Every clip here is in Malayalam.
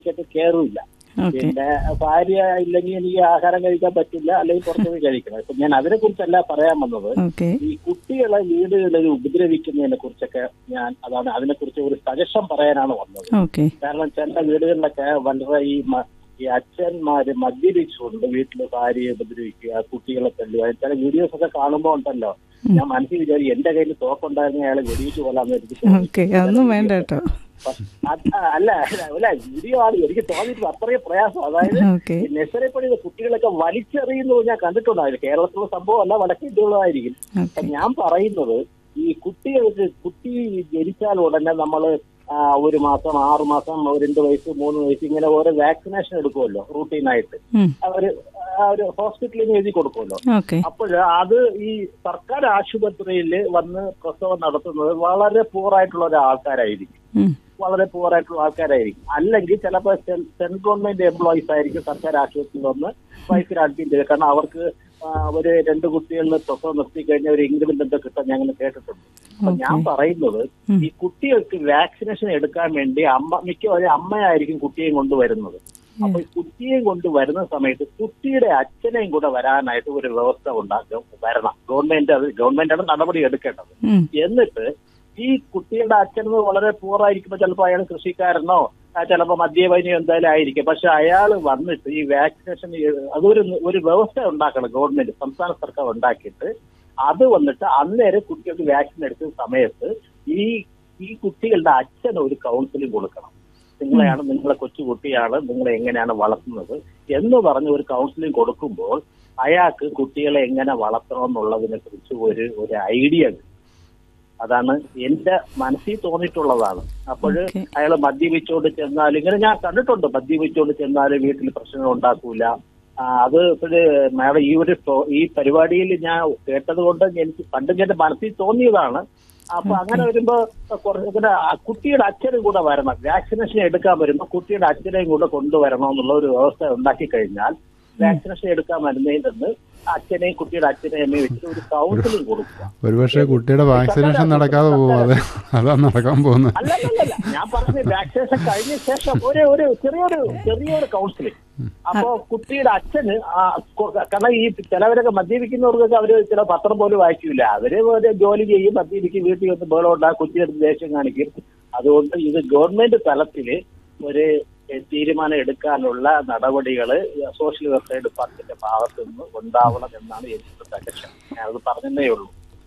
ഉച്ചയ്ക്ക് കയറില്ല ഓക്കെ പിന്നെ ഭാര്യ ഇല്ലെങ്കിൽ എനിക്ക് ആഹാരം കഴിക്കാൻ പറ്റില്ല അല്ലെങ്കിൽ പുറത്തു പോയി കഴിക്കണം ഇപ്പൊ ഞാൻ അതിനെ കുറിച്ചല്ല പറയാൻ വന്നത് ഓക്കെ ഈ കുട്ടികളെ വീടുകളിൽ ഉപദ്രവിക്കുന്നതിനെ കുറിച്ചൊക്കെ ഞാൻ അതാണ് അതിനെ കുറിച്ച് ഒരു സജഷൻ പറയാനാണ് വന്നത് ഓക്കെ കാരണം ചില വീടുകളിലൊക്കെ വളരെ ഈ മ- ഈ അച്ഛന്മാര് മദ്യപിച്ചുകൊണ്ട് വീട്ടില് ഭാര്യയെ ഉപദ്രവിക്കുക കുട്ടികളെ തല്ലുക ചില വീഡിയോസ് ഒക്കെ കാണുമ്പോൾ ഉണ്ടല്ലോ ഞാൻ മനസ്സിൽ വിചാരിക്കും എന്റെ കയ്യിൽ തോക്കുണ്ടായിരുന്ന അയാളെ വെടിവെച്ച് കൊല്ലാന്ന് എനിക്ക് തോന്നി. ഓക്കെ അതൊന്നും വേണ്ട കേട്ടോ അത് അല്ല അല്ല വീഡിയോ ആണ് എനിക്ക് തോന്നിയിട്ട് അത്രയും പ്രയാസം അതായത് ഓക്കെ നെസറി പണിയുടെ കുട്ടികളൊക്കെ വലിച്ചെറിയുന്നത് ഞാൻ കണ്ടിട്ടുണ്ടായിരുന്നു കേരളത്തിലുള്ള സംഭവം അല്ല വടക്കേ ഇന്ത്യയുള്ളതായിരിക്കും ഓക്കെ അപ്പൊ ഞാൻ പറയുന്നത് ഈ കുട്ടികൾക്ക് കുട്ടി ജനിച്ചാൽ ഉടനെ നമ്മൾ ഒരു മാസം ആറു മാസം ഒരു രണ്ട് വയസ്സ് മൂന്ന് വയസ്സ് ഇങ്ങനെ ഓരോ വാക്സിനേഷൻ എടുക്കുമല്ലോ റൂട്ടീനായിട്ട് അവര് ആ ഒരു ഹോസ്പിറ്റലിൽ നിന്ന് എഴുതി കൊടുക്കുമല്ലോ ഓക്കെ അപ്പോൾ അത് ഈ സർക്കാർ ആശുപത്രിയിൽ വന്ന് പ്രസവം നടത്തുന്നത് വളരെ പൂറായിട്ടുള്ള ഒരു ആൾക്കാരായിരിക്കും വളരെ പൂറായിട്ടുള്ള ആൾക്കാരായിരിക്കും അല്ലെങ്കിൽ ചിലപ്പോൾ സെൻട്രൽ ഗവൺമെന്റ് എംപ്ലോയീസ് ആയിരിക്കും സർക്കാർ ആശുപത്രിയിൽ വന്ന് വയസ്സിൽ അഡ്മിറ്റ് ചെയ്യുക കാരണം അവർക്ക് ആ, ഒരു രണ്ട് കുട്ടികളിൽ പ്രസവം നിർത്തി കഴിഞ്ഞാൽ ഒരു ഇൻക്രിമെന്റ് എന്തോ കിട്ടാൻ ഞാൻ ഇങ്ങനെ കേട്ടിട്ടുണ്ട് അപ്പൊ ഞാൻ പറയുന്നത് ഈ കുട്ടികൾക്ക് വാക്സിനേഷൻ എടുക്കാൻ വേണ്ടി അമ്മ മിക്കവാറും അമ്മയായിരിക്കും കുട്ടിയെയും കൊണ്ടുവരുന്നത് അപ്പൊ ഈ കുട്ടിയെയും കൊണ്ട് വരുന്ന സമയത്ത് കുട്ടിയുടെ അച്ഛനെയും കൂടെ വരാനായിട്ട് ഒരു വ്യവസ്ഥ ഉണ്ടാക്കും വരണം ഗവൺമെന്റ് അത് ഗവൺമെന്റാണ് നടപടി എടുക്കേണ്ടത് എന്നിട്ട് ഈ കുട്ടിയുടെ അച്ഛൻ വളരെ പൂറായിരിക്കുമ്പോൾ ചിലപ്പോൾ അയാൾ കൃഷിക്കാരനോ ആ, ചിലപ്പോൾ മദ്യപനിയോ എന്തായാലും ആയിരിക്കും പക്ഷെ അയാൾ വന്നിട്ട് ഈ വാക്സിനേഷൻ അതൊരു ഒരു വ്യവസ്ഥ ഉണ്ടാക്കണം ഗവൺമെന്റ് സംസ്ഥാന സർക്കാർ ഉണ്ടാക്കിയിട്ട് അത് വന്നിട്ട് അന്നേരം കുട്ടികൾക്ക് വാക്സിൻ എടുക്കുന്ന സമയത്ത് ഈ ഈ കുട്ടികളുടെ അച്ഛന് ഒരു കൗൺസിലിംഗ് കൊടുക്കണം നിങ്ങളെയാണ് നിങ്ങളെ കൊച്ചു കുട്ടിയാണ് നിങ്ങളെ എങ്ങനെയാണ് വളർത്തുന്നത് എന്ന് പറഞ്ഞ് ഒരു കൗൺസിലിംഗ് കൊടുക്കുമ്പോൾ അയാൾക്ക് കുട്ടികളെ എങ്ങനെ വളർത്തണം എന്നുള്ളതിനെ കുറിച്ച് ഒരു ഒരു ഐഡിയ കിട്ടും അതാണ് എന്റെ മനസ്സിൽ തോന്നിയിട്ടുള്ളതാണ് അപ്പോൾ Okay. അയാൾ മദ്യപിച്ചുകൊണ്ട് ചെന്നാൽ ഇങ്ങനെ ഞാൻ കണ്ടിട്ടുണ്ട് മദ്യപിച്ചുകൊണ്ട് ചെന്നാൽ വീട്ടിൽ പ്രശ്നങ്ങൾ ഉണ്ടാക്കൂല ആ, അത് ഇപ്പോഴ് മാഡം ഈ ഒരു സ്റ്റോ- ഈ പരിപാടിയിൽ ഞാൻ കേട്ടത് കൊണ്ട് എനിക്ക് പണ്ടും എന്റെ മനസ്സിൽ തോന്നിയതാണ് അപ്പൊ അങ്ങനെ വരുമ്പോ കുറച്ച് ഇങ്ങനെ ആ കുട്ടിയുടെ അച്ഛനും കൂടെ വരണം വാക്സിനേഷൻ എടുക്കാൻ വരുമ്പോ കുട്ടിയുടെ അച്ഛനെയും കൂടെ കൊണ്ടുവരണം എന്നുള്ള ഒരു വ്യവസ്ഥ ഉണ്ടാക്കി കഴിഞ്ഞാൽ വാക്സിനേഷൻ എടുക്കാൻ വരുന്നതിൽ നിന്ന് അച്ഛനെയും കുട്ടിയുടെ അച്ഛനെയും അമ്മയും വെച്ചിട്ട് ഒരു കൗൺസിലിംഗ് കൊടുക്കുക ഒരുപക്ഷെ കുട്ടിയുടെ വാക്സിനേഷൻ നടക്കാതെ പോകും അത് അതാണ് നടക്കാൻ പോകുന്നത് അല്ലല്ലല്ല ഞാൻ പറഞ്ഞ വാക്സിനേഷൻ കഴിഞ്ഞ ശേഷം ഒരു ഒരു ചെറിയൊരു ചെറിയൊരു കൗൺസിലിംഗ് അപ്പോ കുട്ടിയുടെ അച്ഛന് ആ കൊ- കാരണം ഈ ചിലവരൊക്കെ മദ്യപിക്കുന്നവർക്കൊക്കെ അവര് ചില പത്രം പോലും വായിക്കൂല അവര് ഒരു ജോലി ചെയ്യും മദ്യപിക്കും വീട്ടിൽ വന്ന് ബഹളം ഉണ്ടാകും കുട്ടിയെടുത്ത് ദേഷ്യം കാണിക്കും അതുകൊണ്ട് ഇത് ഗവൺമെന്റ് തലത്തില് ഒരു എഹ്, തീരുമാനം എടുക്കാനുള്ള നടപടികള് സോഷ്യൽ വെൽഫെയർ ഡിപ്പാർട്ട്മെന്റിന്റെ ഭാഗത്ത് നിന്ന് ഉണ്ടാവണം എന്നാണ് എനിക്ക് സജഷൻ ഞാനത് പറഞ്ഞതേ ഉള്ളൂ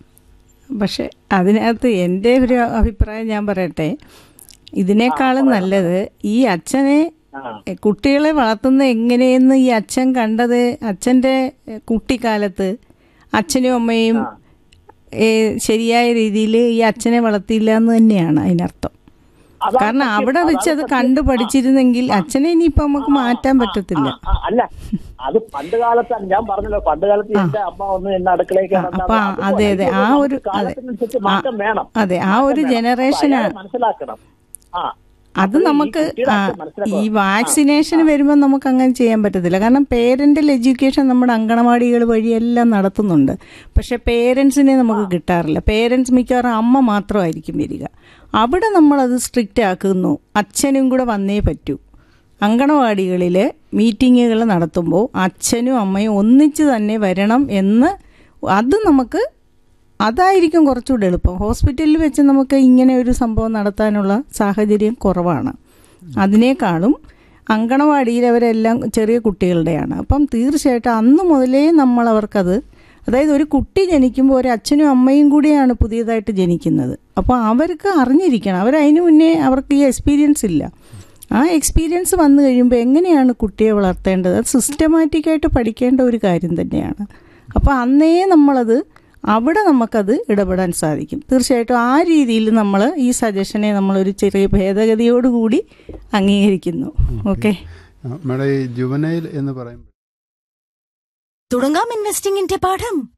പക്ഷെ അതിനകത്ത് എൻ്റെ ഒരു അഭിപ്രായം ഞാൻ പറയട്ടെ ഇതിനേക്കാളും നല്ലത് ഈ അച്ഛനെ ആ എ, കുട്ടികളെ വളർത്തുന്ന എങ്ങനെയെന്ന് ഈ അച്ഛൻ കണ്ടത് അച്ഛൻ്റെ എ, കുട്ടിക്കാലത്ത് അച്ഛനും അമ്മയും എ, ശരിയായ രീതിയിൽ ഈ അച്ഛനെ വളർത്തിയില്ല എന്ന് തന്നെയാണ് അതിനർത്ഥം അതാണ് കാരണം സത്യം. അവിടെ വെച്ച് അത് അതാണ് കണ്ടു സത്യം. പഠിച്ചിരുന്നെങ്കിൽ അച്ഛനെ ഇനിയിപ്പോ നമുക്ക് മാറ്റാൻ പറ്റത്തില്ല ആ, ആ, അല്ല അത് പണ്ട് കാലത്താണ് ഞാൻ പറഞ്ഞല്ലോ പണ്ട് കാലത്ത് എന്റെ അമ്മ ഒന്ന് എന്നെ അടുക്കളയ്ക്ക് ആ, അപ്പൊ ആ- അതെ, അതെ, ആ ഒരു- അതെ. കാലത്തിനനുസരിച്ച് മാറ്റം വേണം അതെ ആ ഒരു മാറ്റം വേണം. ജനറേഷനാണ് അപ്പൊ അയാള് മനസ്സിലാക്കണം ആ അത് അപ്പോൾ ഈ നമുക്ക് കുട്ടിയുടെ ആ, അച്ഛൻ മനസ്സിലാക്കണം. ഈ വാക്സിനേഷൻ വരുമ്പോൾ നമുക്ക് അങ്ങനെ ചെയ്യാൻ പറ്റത്തില്ല കാരണം പേരന്റൽ എഡ്യൂക്കേഷൻ നമ്മുടെ അങ്കണവാടികൾ വഴിയെല്ലാം നടത്തുന്നുണ്ട് പക്ഷെ പേരൻസിനെ നമുക്ക് കിട്ടാറില്ല പേരൻസ് മിക്കവാറും അമ്മ മാത്രമായിരിക്കും വരിക അവിടെ നമ്മളത് സ്ട്രിക്റ്റ് ആക്കുന്നു അച്ഛനും കൂടെ വന്നേ പറ്റൂ അങ്കണവാടികളിൽ മീറ്റിങ്ങുകൾ നടത്തുമ്പോൾ അച്ഛനും അമ്മയും ഒന്നിച്ച് തന്നെ വരണം എന്ന് അത് നമുക്ക് അതായിരിക്കും കുറച്ചുകൂടെ എളുപ്പം ഹോസ്പിറ്റലിൽ വെച്ച് നമുക്ക് ഇങ്ങനെ ഒരു സംഭവം നടത്താനുള്ള സാഹചര്യം കുറവാണ് അതിനേക്കാളും അങ്കണവാടിയിൽ അവരെല്ലാം ചെറിയ കുട്ടികളുടെയാണ് അപ്പം തീർച്ചയായിട്ടും അന്ന് മുതലേ നമ്മൾ അവർക്കത് അതായത് ഒരു കുട്ടി ജനിക്കുമ്പോൾ ഒരു അച്ഛനും അമ്മയും കൂടിയാണ് പുതിയതായിട്ട് ജനിക്കുന്നത് അപ്പോൾ അവർക്ക് അറിഞ്ഞിരിക്കണം അവരതിനു മുന്നേ അവർക്ക് ഈ എക്സ്പീരിയൻസ് ഇല്ല ആ എക്സ്പീരിയൻസ് വന്നു കഴിയുമ്പോൾ എങ്ങനെയാണ് കുട്ടിയെ വളർത്തേണ്ടത് അത് സിസ്റ്റമാറ്റിക്കായിട്ട് പഠിക്കേണ്ട ഒരു കാര്യം തന്നെയാണ് അപ്പോൾ അന്നേ നമ്മളത് അവിടെ നമുക്കത് ഇടപെടാൻ സാധിക്കും തീർച്ചയായിട്ടും ആ രീതിയിൽ നമ്മൾ ഈ സജഷനെ നമ്മളൊരു ചെറിയ ഭേദഗതിയോടുകൂടി അംഗീകരിക്കുന്നു ഓക്കെ ആ, മേഡം ഈ ജുവനൈൽ എന്ന് പറയുമ്പോൾ തുടങ്ങാം ഇൻവെസ്റ്റിംഗിന്റെ പാഠം